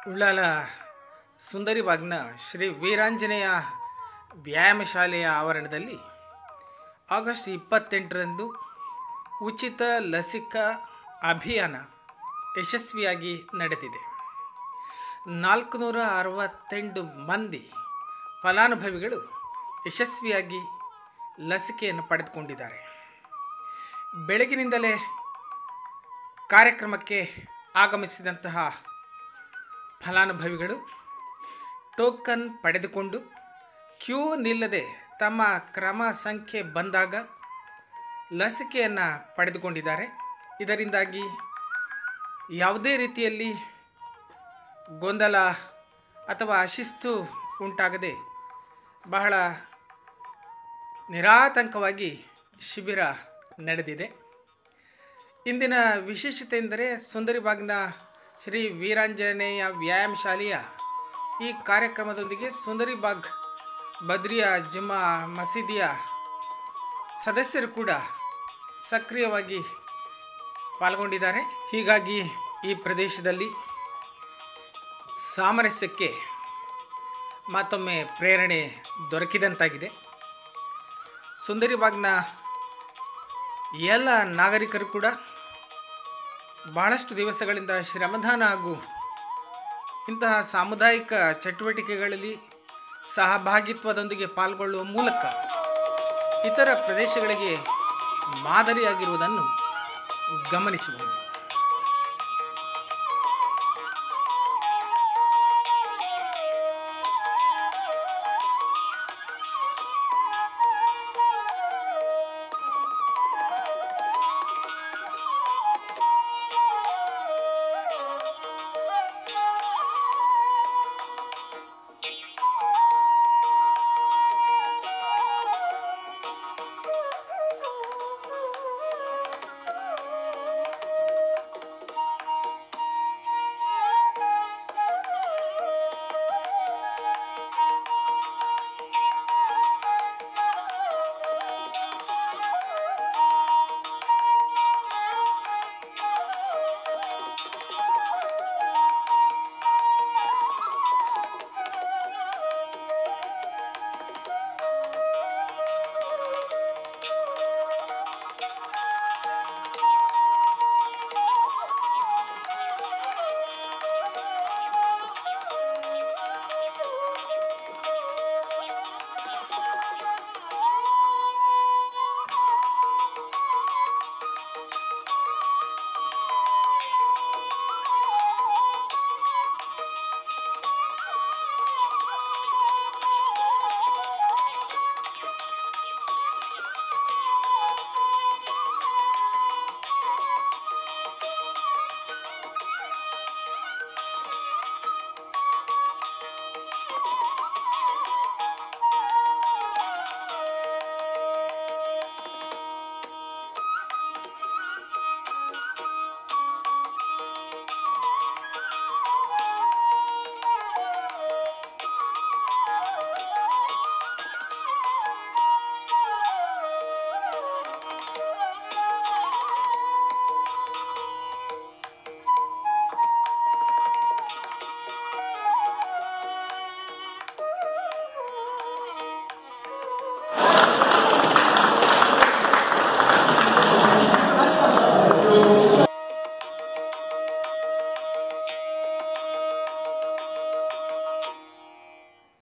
ಉಳ್ಳಾಲ ಸುಂದರಿಬಾಗ್ನ ಶ್ರೀ ವೀರಾಂಜನೇಯ ವ್ಯಾಯಾಮ ಶಾಲೆಯ ಆವರಣದಲ್ಲಿ ಆಗಸ್ಟ್ ಇಪ್ಪತ್ತೆಂಟರಂದು ಉಚಿತ ಲಸಿಕಾ ಅಭಿಯಾನ ಯಶಸ್ವಿಯಾಗಿ ನಡೆದಿದೆ ನಾಲ್ಕುನೂರ ಅರವತ್ತೆಂಟು ಮಂದಿ ಫಲಾನುಭವಿಗಳು ಯಶಸ್ವಿಯಾಗಿ ಲಸಿಕೆಯನ್ನು ಪಡೆದುಕೊಂಡಿದ್ದಾರೆ ಬೆಳಗಿನಿಂದಲೇ ಕಾರ್ಯಕ್ರಮಕ್ಕೆ ಆಗಮಿಸಿದಂತಹ ಫಲಾನುಭವಿಗಳು ಟೋಕನ್ ಪಡೆದುಕೊಂಡು ಕ್ಯೂ ನಿಲ್ಲದೆ ತಮ್ಮ ಕ್ರಮ ಸಂಖ್ಯೆ ಬಂದಾಗ ಲಸಿಕೆಯನ್ನು ಪಡೆದುಕೊಂಡಿದ್ದಾರೆ ಇದರಿಂದಾಗಿ ಯಾವುದೇ ರೀತಿಯಲ್ಲಿ ಗೊಂದಲ ಅಥವಾ ಅಶಿಸ್ತು ಉಂಟಾಗದೆ ಬಹಳ ನಿರಾತಂಕವಾಗಿ ಶಿಬಿರ ನಡೆದಿದೆ ಇಂದಿನ ವಿಶೇಷತೆ ಎಂದರೆ ಸುಂದರಿಬಾಗ್ನ ಶ್ರೀ ವೀರಾಂಜನೇಯ ವ್ಯಾಯಾಮ ಶಾಲೆಯ ಈ ಕಾರ್ಯಕ್ರಮದೊಂದಿಗೆ ಸುಂದರಿಬಾಗ್ ಬದ್ರಿಯಾ ಜುಮ್ಮಾ ಮಸೀದಿಯ ಸದಸ್ಯರು ಕೂಡ ಸಕ್ರಿಯವಾಗಿ ಪಾಲ್ಗೊಂಡಿದ್ದಾರೆ ಹೀಗಾಗಿ ಈ ಪ್ರದೇಶದಲ್ಲಿ ಸಾಮರಸ್ಯಕ್ಕೆ ಮತ್ತೊಮ್ಮೆ ಪ್ರೇರಣೆ ದೊರಕಿದಂತಾಗಿದೆ ಸುಂದರಿಬಾಗ್ನ ಎಲ್ಲ ನಾಗರಿಕರು ಕೂಡ ಬಹಳಷ್ಟು ದಿವಸಗಳಿಂದ ಶ್ರಮದಾನ ಹಾಗೂ ಇಂತಹ ಸಾಮುದಾಯಿಕ ಚಟುವಟಿಕೆಗಳಲ್ಲಿ ಸಹಭಾಗಿತ್ವದೊಂದಿಗೆ ಪಾಲ್ಗೊಳ್ಳುವ ಮೂಲಕ ಇತರ ಪ್ರದೇಶಗಳಿಗೆ ಮಾದರಿಯಾಗಿರುವುದನ್ನು ಗಮನಿಸಬಹುದು